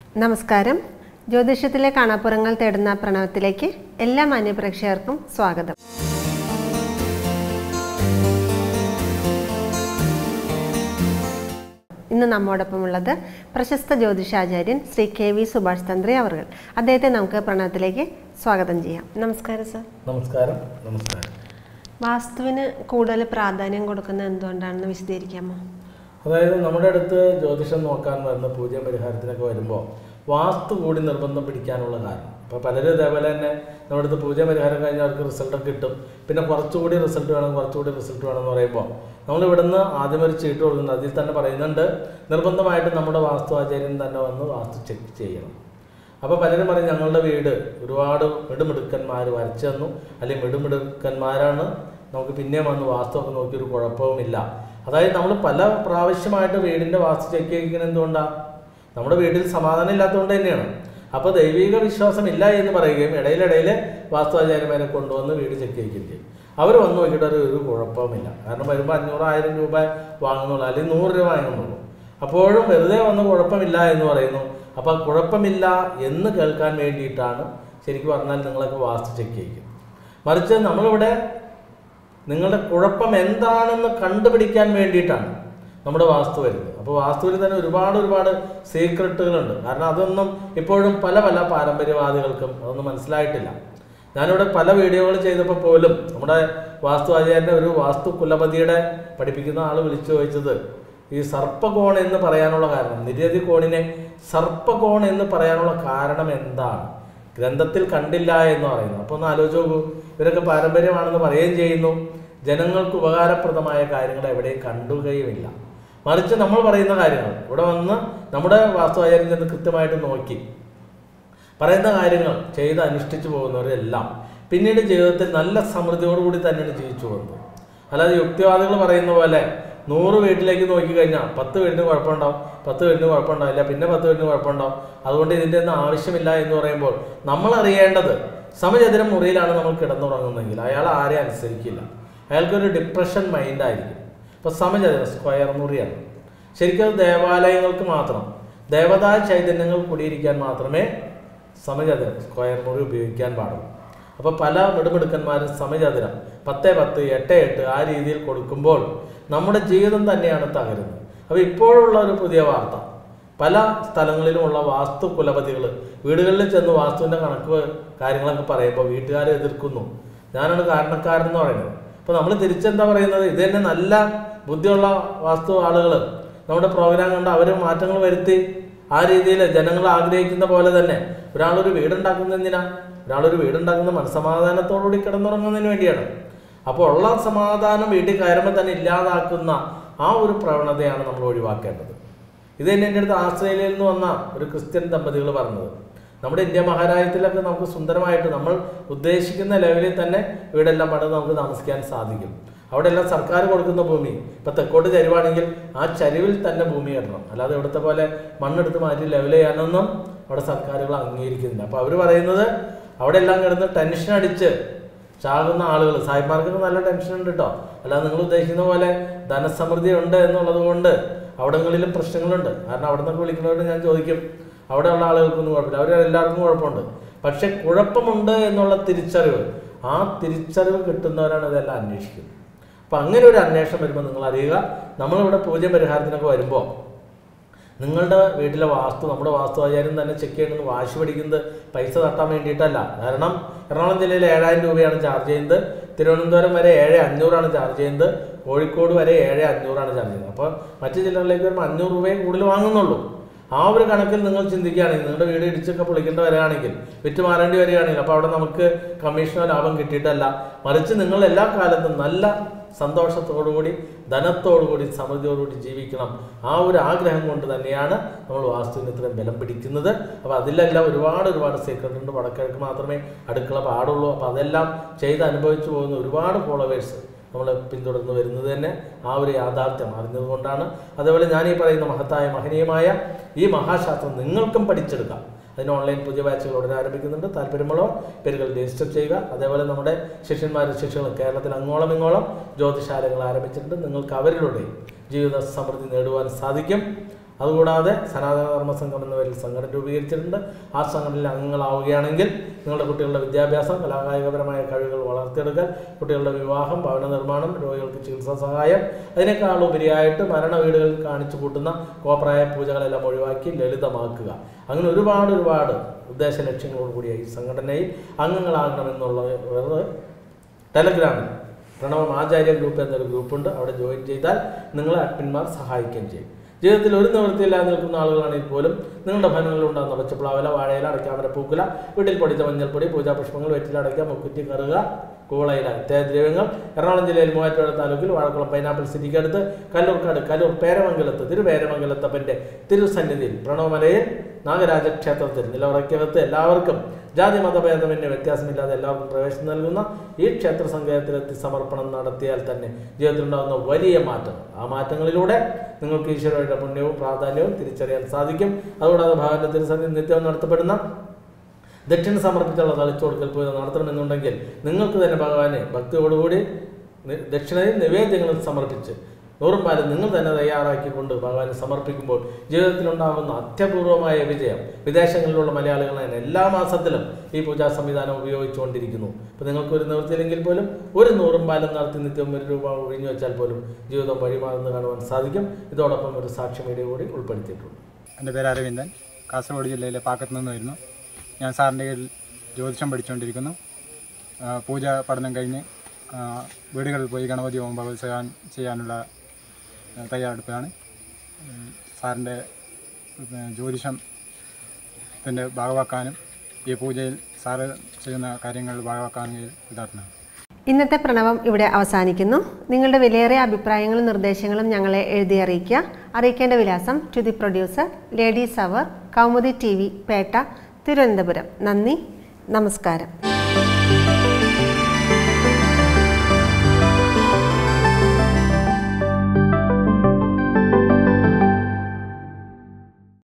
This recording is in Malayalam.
നമസ്കാരം ജ്യോതിഷത്തിലെ കാണാപ്പുറങ്ങൾ തേടുന്ന പ്രണവത്തിലേക്ക് എല്ലാ മാന്യപ്രേക്ഷകർക്കും സ്വാഗതം ഇന്ന് നമ്മോടൊപ്പമുള്ളത് പ്രശസ്ത ജ്യോതിഷാചാര്യൻ ശ്രീ കെ വി സുഭാഷ് തന്ത്രി അവർ അദ്ദേഹത്തെ നമുക്ക് പ്രണവത്തിലേക്ക് സ്വാഗതം ചെയ്യാം നമസ്കാരം സർ നമസ്കാരം നമസ്കാരം വാസ്തുവിന് കൂടുതൽ പ്രാധാന്യം കൊടുക്കുന്നത് എന്തുകൊണ്ടാണെന്ന് വിശദീകരിക്കാമോ അതായത് നമ്മുടെ അടുത്ത് ജ്യോതിഷം നോക്കാൻ വരുന്ന പൂജ പരിഹാരത്തിനൊക്കെ വരുമ്പോൾ വാസ്തു കൂടി നിർബന്ധം പിടിക്കാനുള്ള കാരണം ഇപ്പോൾ പലരും ഇതേപോലെ തന്നെ നമ്മുടെ അടുത്ത് പൂജ പരിഹാരം കഴിഞ്ഞാൽ അവർക്ക് റിസൾട്ട് കിട്ടും പിന്നെ കുറച്ചുകൂടി റിസൾട്ട് വേണം കുറച്ചുകൂടി റിസൾട്ട് വേണം എന്ന് പറയുമ്പോൾ നമ്മൾ ഇവിടുന്ന് ആദ്യം ഒരു ചീട്ട് കൊടുക്കുന്നത് അതിൽ തന്നെ പറയുന്നുണ്ട് നിർബന്ധമായിട്ട് നമ്മുടെ വാസ്തു ആചാര്യൻ തന്നെ വന്ന് വാസ്തു ചെക്ക് ചെയ്യണം അപ്പോൾ പലരും പറയും ഞങ്ങളുടെ വീട് ഒരുപാട് മിടുമിടുക്കന്മാർ വരച്ചു തന്നു അല്ലെങ്കിൽ മിടുമിടുക്കന്മാരാണ് നമുക്ക് പിന്നെയും വന്ന് വാസ്തുവൊക്കെ നോക്കി ഒരു കുഴപ്പവുമില്ല അതായത് നമ്മൾ പല പ്രാവശ്യമായിട്ട് വീടിൻ്റെ വാസ്തു ചെക്ക് ചെയ്യിക്കുന്നത് എന്തുകൊണ്ടാണ് നമ്മുടെ വീട്ടിൽ സമാധാനം ഇല്ലാത്തതുകൊണ്ട് തന്നെയാണ് അപ്പോൾ ദൈവിക വിശ്വാസം ഇല്ല എന്ന് പറയുകയും ഇടയിലിടയിൽ വാസ്തുവാചാര്യന്മാരെ കൊണ്ടുവന്ന് വീട് ചെക്ക് ചെയ്യിക്കുകയും ചെയ്യും അവർ വന്ന് നോക്കിയിട്ട് ഒരു ഒരു കുഴപ്പവുമില്ല കാരണം വരുമ്പോൾ അഞ്ഞൂറായിരം രൂപ വാങ്ങുന്നുള്ളൂ അല്ലെങ്കിൽ നൂറ് രൂപ വാങ്ങുന്നുള്ളൂ അപ്പോഴും വെറുതെ വന്ന് കുഴപ്പമില്ല എന്ന് പറയുന്നു അപ്പോൾ കുഴപ്പമില്ല എന്ന് കേൾക്കാൻ വേണ്ടിയിട്ടാണ് ശരിക്കും പറഞ്ഞാൽ നിങ്ങളൊക്കെ വാസ്തു ചെക്ക് ചെയ്യിക്കും മറിച്ച് നമ്മളിവിടെ നിങ്ങളുടെ കുഴപ്പം എന്താണെന്ന് കണ്ടുപിടിക്കാൻ വേണ്ടിയിട്ടാണ് നമ്മുടെ വാസ്തു വരുന്നത് അപ്പോൾ വാസ്തുവിൽ തന്നെ ഒരുപാട് ഒരുപാട് സീക്രട്ടുകളുണ്ട് കാരണം അതൊന്നും ഇപ്പോഴും പല പല പാരമ്പര്യവാദികൾക്കും അതൊന്നും മനസ്സിലായിട്ടില്ല ഞാനിവിടെ പല വീഡിയോകൾ ചെയ്തപ്പോൾ പോലും നമ്മുടെ വാസ്തു ആചാര്യൻ്റെ ഒരു വാസ്തു കുലപതിയുടെ പഠിപ്പിക്കുന്ന ആൾ വിളിച്ചു ചോദിച്ചത് ഈ സർപ്പകോൺ എന്ന് പറയാനുള്ള കാരണം നിരവധി കോണിനെ സർപ്പകോൺ എന്ന് പറയാനുള്ള കാരണം എന്താണ് ഗ്രന്ഥത്തിൽ കണ്ടില്ല എന്ന് പറയുന്നു അപ്പോൾ ഒന്ന് ആലോചിച്ച് നോക്കൂ ഇവരൊക്കെ പാരമ്പര്യമാണെന്ന് പറയുകയും ചെയ്യുന്നു ജനങ്ങൾക്ക് ഉപകാരപ്രദമായ കാര്യങ്ങൾ എവിടെയും കണ്ടുകയുമില്ല മറിച്ച് നമ്മൾ പറയുന്ന കാര്യങ്ങൾ ഇവിടെ വന്ന് നമ്മുടെ വാസ്തുവാചാര്യം ചെന്ന് കൃത്യമായിട്ട് നോക്കി പറയുന്ന കാര്യങ്ങൾ ചെയ്ത് അനുഷ്ഠിച്ചു പോകുന്നവരെല്ലാം പിന്നീട് ജീവിതത്തിൽ നല്ല സമൃദ്ധിയോടുകൂടി തന്നെയാണ് ജീവിച്ചു പോകുന്നത് അല്ലാതെ യുക്തിവാദികൾ പറയുന്ന പോലെ നൂറ് വീട്ടിലേക്ക് നോക്കിക്കഴിഞ്ഞാൽ പത്ത് വീടിന് കുഴപ്പമുണ്ടാവും പത്ത് വീടിന് കുഴപ്പമുണ്ടാവില്ല പിന്നെ പത്ത് വീടിന് കുഴപ്പമുണ്ടാവും അതുകൊണ്ട് ഇതിൻ്റെ ഒന്നും ആവശ്യമില്ല എന്ന് പറയുമ്പോൾ നമ്മൾ അറിയേണ്ടത് സമചതുരം മുറിയിലാണ് നമ്മൾ കിടന്നുറങ്ങുന്നതെങ്കിൽ അയാൾ ആരെ അനുസരിക്കില്ല അയാൾക്കൊരു ഡിപ്രഷൻ മൈൻഡായിരിക്കും ഇപ്പോൾ സമചതുരം സ്ക്വയർ മുറിയാണ് ശരിക്കും അത് ദേവാലയങ്ങൾക്ക് മാത്രം ദേവതാ ചൈതന്യങ്ങൾ കൂടിയിരിക്കാൻ മാത്രമേ സമചതുരം സ്ക്വയർ മുറി ഉപയോഗിക്കാൻ പാടുള്ളൂ അപ്പോൾ പല മിടുമിടുക്കന്മാരും സമചതുരം പത്ത് പത്ത് എട്ട് എട്ട് ആ രീതിയിൽ കൊടുക്കുമ്പോൾ നമ്മുടെ ജീവിതം തന്നെയാണ് തകരുന്നത് അപ്പോൾ ഇപ്പോഴുള്ള ഒരു പുതിയ വാർത്ത പല സ്ഥലങ്ങളിലുമുള്ള വാസ്തു കുലപതികൾ വീടുകളിൽ ചെന്ന് വാസ്തുവിൻ്റെ കണക്ക് കാര്യങ്ങളൊക്കെ പറയുമ്പോൾ വീട്ടുകാരെ എതിർക്കുന്നു ഞാനാണ് കാരണക്കാരൻ എന്ന് പറയുന്നത് അപ്പോൾ നമ്മൾ തിരിച്ചെന്താ പറയുന്നത് ഇത് തന്നെ നല്ല ബുദ്ധിയുള്ള വാസ്തു ആളുകൾ നമ്മുടെ പ്രോഗ്രാം കണ്ട് അവർ മാറ്റങ്ങൾ വരുത്തി ആ രീതിയിൽ ജനങ്ങൾ ആഗ്രഹിക്കുന്ന പോലെ തന്നെ ഒരാളൊരു വീടുണ്ടാക്കുന്നതിനാ ഒരാളൊരു വീടുണ്ടാക്കുന്ന മനസ്സമാധാനത്തോടുകൂടി കിടന്നുറങ്ങുന്നതിന് വേണ്ടിയാണ് അപ്പോൾ ഉള്ള സമാധാനം വീട്ടിൽ കയറുമ്പോൾ തന്നെ ഇല്ലാതാക്കുന്ന ആ ഒരു പ്രവണതയാണ് നമ്മൾ ഒഴിവാക്കേണ്ടത് ഇത് തന്നെ എൻ്റെ അടുത്ത് ആസ്ട്രേലിയയിൽ നിന്ന് വന്ന ഒരു ക്രിസ്ത്യൻ ദമ്പതികൾ പറഞ്ഞത് നമ്മുടെ ഇന്ത്യ മഹാരാജ്യത്തിലൊക്കെ നമുക്ക് സുന്ദരമായിട്ട് നമ്മൾ ഉദ്ദേശിക്കുന്ന ലെവലിൽ തന്നെ വീടെല്ലാം പണിത് നമുക്ക് താമസിക്കാൻ സാധിക്കും അവിടെ എല്ലാം സർക്കാർ കൊടുക്കുന്ന ഭൂമി ഇപ്പം തെക്കോട്ട് ചരിവാണെങ്കിൽ ആ ചരിവിൽ തന്നെ ഭൂമി ഇടണം അല്ലാതെ ഇവിടുത്തെ പോലെ മണ്ണെടുത്ത് മാറ്റി ലെവൽ ചെയ്യാനൊന്നും അവിടെ സർക്കാരുകൾ അംഗീകരിക്കുന്നില്ല അപ്പോൾ അവർ പറയുന്നത് അവിടെ എല്ലാം കിടന്ന് ടെൻഷൻ അടിച്ച് ചാകുന്ന ആളുകൾ സായിമാർക്കൊക്കെ നല്ല ടെൻഷൻ ഉണ്ട് കേട്ടോ അല്ലാതെ നിങ്ങൾ ഉദ്ദേശിക്കുന്ന പോലെ ധനസമൃദ്ധി ഉണ്ട് എന്നുള്ളത് കൊണ്ട് അവിടങ്ങളിലും പ്രശ്നങ്ങളുണ്ട് കാരണം അവിടെ നിന്നൊക്കെ വിളിക്കുന്നവരോട് ഞാൻ ചോദിക്കും അവിടെയുള്ള ആളുകൾക്കൊന്നും കുഴപ്പമില്ല അവർ എല്ലാവർക്കും കുഴപ്പമുണ്ട് പക്ഷെ കുഴപ്പമുണ്ട് എന്നുള്ള തിരിച്ചറിവ് ആ തിരിച്ചറിവ് കിട്ടുന്നവരാണ് ഇതെല്ലാം അന്വേഷിക്കുന്നത് അപ്പം അങ്ങനെ ഒരു അന്വേഷണം വരുമ്പോൾ നിങ്ങൾ അറിയുക നമ്മളിവിടെ പൂജ പരിഹാരത്തിനൊക്കെ വരുമ്പോൾ നിങ്ങളുടെ വീട്ടിലെ വാസ്തു നമ്മുടെ വാസ്തു ആചാര്യം തന്നെ ചെക്ക് ചെയ്യണമെന്ന് വാശി പിടിക്കുന്നത് പൈസ തട്ടാൻ വേണ്ടിയിട്ടല്ല കാരണം എറണാകുളം ജില്ലയിൽ ഏഴായിരം രൂപയാണ് ചാർജ് ചെയ്യുന്നത് തിരുവനന്തപുരം വരെ ഏഴ് അഞ്ഞൂറാണ് ചാർജ് ചെയ്യുന്നത് കോഴിക്കോട് വരെ ഏഴ് അഞ്ഞൂറാണ് ചാർജ് ചെയ്യുന്നത് അപ്പോൾ മറ്റു ജില്ലകളിലേക്ക് വരുമ്പോൾ അഞ്ഞൂറ് രൂപയെ കൂടുതൽ വാങ്ങുന്നുള്ളൂ ആ ഒരു കണക്കിൽ നിങ്ങൾ ചിന്തിക്കുകയാണെങ്കിൽ നിങ്ങളുടെ വീട് ഇടിച്ചൊക്കെ പൊളിക്കേണ്ട വരികയാണെങ്കിൽ വിറ്റ് മാറേണ്ടി വരികയാണെങ്കിൽ അപ്പോൾ അവിടെ നമുക്ക് കമ്മീഷനോ ലാഭം കിട്ടിയിട്ടല്ല മറിച്ച് നിങ്ങൾ എല്ലാ കാലത്തും നല്ല സന്തോഷത്തോടുകൂടി ധനത്തോടുകൂടി സമൃദ്ധിയോടുകൂടി ജീവിക്കണം ആ ഒരു ആഗ്രഹം കൊണ്ട് തന്നെയാണ് നമ്മൾ വാസ്തുവിന് ഇത്രയും ബലം പിടിക്കുന്നത് അപ്പോൾ അതിലെല്ലാം ഒരുപാട് ഒരുപാട് സീക്രട്ട് ഉണ്ട് വടക്കിഴക്ക് മാത്രമേ അടുക്കള പാടുള്ളൂ അപ്പോൾ അതെല്ലാം ചെയ്ത് അനുഭവിച്ചു പോകുന്ന ഒരുപാട് ഫോളോവേഴ്സ് നമ്മൾ പിന്തുടർന്ന് വരുന്നത് തന്നെ ആ ഒരു യാഥാർത്ഥ്യം അറിഞ്ഞതുകൊണ്ടാണ് അതേപോലെ ഞാൻ ഈ പറയുന്ന മഹത്തായ മഹനീയമായ ഈ മഹാശാസ്ത്രം നിങ്ങൾക്കും പഠിച്ചെടുക്കാം അതിന് ഓൺലൈൻ പുതിയ ബാച്ചുകൾ ഉടനെ ആരംഭിക്കുന്നുണ്ട് താല്പര്യമുള്ളവർ പേരുകൾ രജിസ്റ്റർ ചെയ്യുക അതേപോലെ നമ്മുടെ ശിഷ്യന്മാരും ശിഷ്യകളും കേരളത്തിൽ അങ്ങോളം ഇങ്ങോളം ജ്യോതിശാലകൾ ആരംഭിച്ചിട്ടുണ്ട് നിങ്ങൾക്ക് അവരിലൂടെ ജീവിത സമൃദ്ധി നേടുവാൻ സാധിക്കും അതുകൂടാതെ സനാതന ധർമ്മ സംഘം എന്ന പേരിൽ സംഘടന രൂപീകരിച്ചിട്ടുണ്ട് ആ സംഘടനയിൽ അംഗങ്ങളാവുകയാണെങ്കിൽ നിങ്ങളുടെ കുട്ടികളുടെ വിദ്യാഭ്യാസം കലാകായികപരമായ കഴിവുകൾ വളർത്തിയെടുക്കൽ കുട്ടികളുടെ വിവാഹം ഭവന നിർമ്മാണം രോഗികൾക്ക് ചികിത്സാ സഹായം അതിനേക്കാൾ ഉപരിയായിട്ട് മരണ വീടുകളിൽ കാണിച്ചു കൂട്ടുന്ന കോപ്രായ പൂജകളെല്ലാം ഒഴിവാക്കി ലളിതമാക്കുക അങ്ങനെ ഒരുപാട് ഒരുപാട് ഉദ്ദേശ ലക്ഷ്യങ്ങളോട് കൂടിയ ഈ സംഘടനയിൽ അംഗങ്ങളാകണമെന്നുള്ളത് ടെലഗ്രാമിൽ പ്രണവം ആചാര്യ ഗ്രൂപ്പ് എന്നൊരു ഗ്രൂപ്പുണ്ട് അവിടെ ജോയിൻ ചെയ്താൽ നിങ്ങളെ അഡ്മിന്മാർ സഹായിക്കുകയും ചെയ്യും ജീവിതത്തിൽ ഒരു നിവൃത്തിയില്ലാതെ നിൽക്കുന്ന ആളുകളാണെങ്കിൽ പോലും നിങ്ങളുടെ ഭവനങ്ങളിൽ ഉണ്ടാകുന്ന പച്ചപ്ലാവില വാഴയില അടയ്ക്കാമര പൂക്കുല വീട്ടിൽ പൊടിച്ച മഞ്ഞൾപ്പൊടി പൂജാപുഷ്പങ്ങൾ വെറ്റില അടയ്ക്ക മുക്കുറ്റി കറുക കൂളയില ഇത്യാദി ദ്രവ്യങ്ങൾ എറണാകുളം ജില്ലയിൽ മൂവാറ്റുപുഴ താലൂക്കിൽ വാഴക്കുളം പൈനാപ്പിൾ സിറ്റിക്ക് അടുത്ത് കല്ലൂർക്കാട് കല്ലൂർ പേരമംഗലത്ത് തിരുപേരമംഗലത്തപ്പൻ്റെ തിരുസന്നിധിയിൽ പ്രണവമലയിൽ നാഗരാജ ക്ഷേത്രത്തിൽ നിലവറയ്ക്കകത്ത് എല്ലാവർക്കും ജാതി മതഭേദമന്യേ വ്യത്യാസമില്ലാതെ എല്ലാവർക്കും പ്രവേശനം നൽകുന്ന ഈ ക്ഷേത്ര സങ്കേതത്തിലെത്തി സമർപ്പണം നടത്തിയാൽ തന്നെ ജീവിതത്തിലുണ്ടാകുന്ന വലിയ മാറ്റം ആ മാറ്റങ്ങളിലൂടെ നിങ്ങൾക്ക് ഈശ്വരയുടെ പുണ്യവും പ്രാധാന്യവും തിരിച്ചറിയാൻ സാധിക്കും അതുകൂടാതെ ഭഗവാന്റെ തിരുസന്നിധി നിത്യവും നടത്തപ്പെടുന്ന ദക്ഷിണ സമർപ്പിച്ചുള്ള തളിച്ചുകൊടുക്കൽ പൂജ നടത്തണമെന്നുണ്ടെങ്കിൽ നിങ്ങൾക്ക് തന്നെ ഭഗവാനെ ഭക്തിയോടുകൂടി നി- ദക്ഷിണയും നിവേദ്യങ്ങളും സമർപ്പിച്ച് നൂറും പാലും നിങ്ങൾ തന്നെ തയ്യാറാക്കിക്കൊണ്ട് ഭഗവാനെ സമർപ്പിക്കുമ്പോൾ ജീവിതത്തിലുണ്ടാകുന്ന അത്യപൂർവമായ വിജയം വിദേശങ്ങളിലുള്ള മലയാളികൾ തന്നെ എല്ലാ മാസത്തിലും ഈ പൂജാ സംവിധാനം ഉപയോഗിച്ചുകൊണ്ടിരിക്കുന്നു അപ്പോൾ നിങ്ങൾക്ക് ഒരു നിവൃത്തിയില്ലെങ്കിൽ പോലും ഒരു നൂറും പാലം നടത്തി നിത്യവും ഒരു രൂപ ഒഴിഞ്ഞു വെച്ചാൽ പോലും ജീവിതം വഴിമാറുന്നു കാണുവാൻ സാധിക്കും ഇതോടൊപ്പം ഒരു സാക്ഷ്യ മീഡിയ കൂടി ഉൾപ്പെടുത്തിയിട്ടുണ്ട് എൻ്റെ പേര് അരവിന്ദൻ കാസർഗോഡ് ജില്ലയിലെ പാക്കത്ത് നിന്ന് വരുന്നു ഞാൻ സാറിൻ്റെ കീഴിൽ ജ്യോതിഷം പഠിച്ചുകൊണ്ടിരിക്കുന്നു ആ, പൂജ പഠനം കഴിഞ്ഞ് ആ, വീടുകളിൽ പോയി ഗണപതി ഹോമം ഭഗവത്സവം ചെയ്യാനുള്ള ആ, തയ്യാറെടുപ്പിലാണ് ഉം, സാറിൻ്റെ പിന്നെ, ജ്യോതിഷത്തിൻ്റെ ഭാഗമാക്കാനും ഈ പൂജയിൽ സാറ് ചെയ്യുന്ന കാര്യങ്ങളിൽ ഭാഗമാക്കാനും ഇതാക്കണം ഇന്നത്തെ പ്രണവം ഇവിടെ അവസാനിക്കുന്നു നിങ്ങളുടെ വിലയേറിയ അഭിപ്രായങ്ങളും നിർദ്ദേശങ്ങളും ഞങ്ങളെ എഴുതി അറിയിക്കുക അറിയിക്കേണ്ട വിലാസം to the producer ladies hour Kaumudi T V Pettah Thiruvananthapuram നന്ദി നമസ്കാരം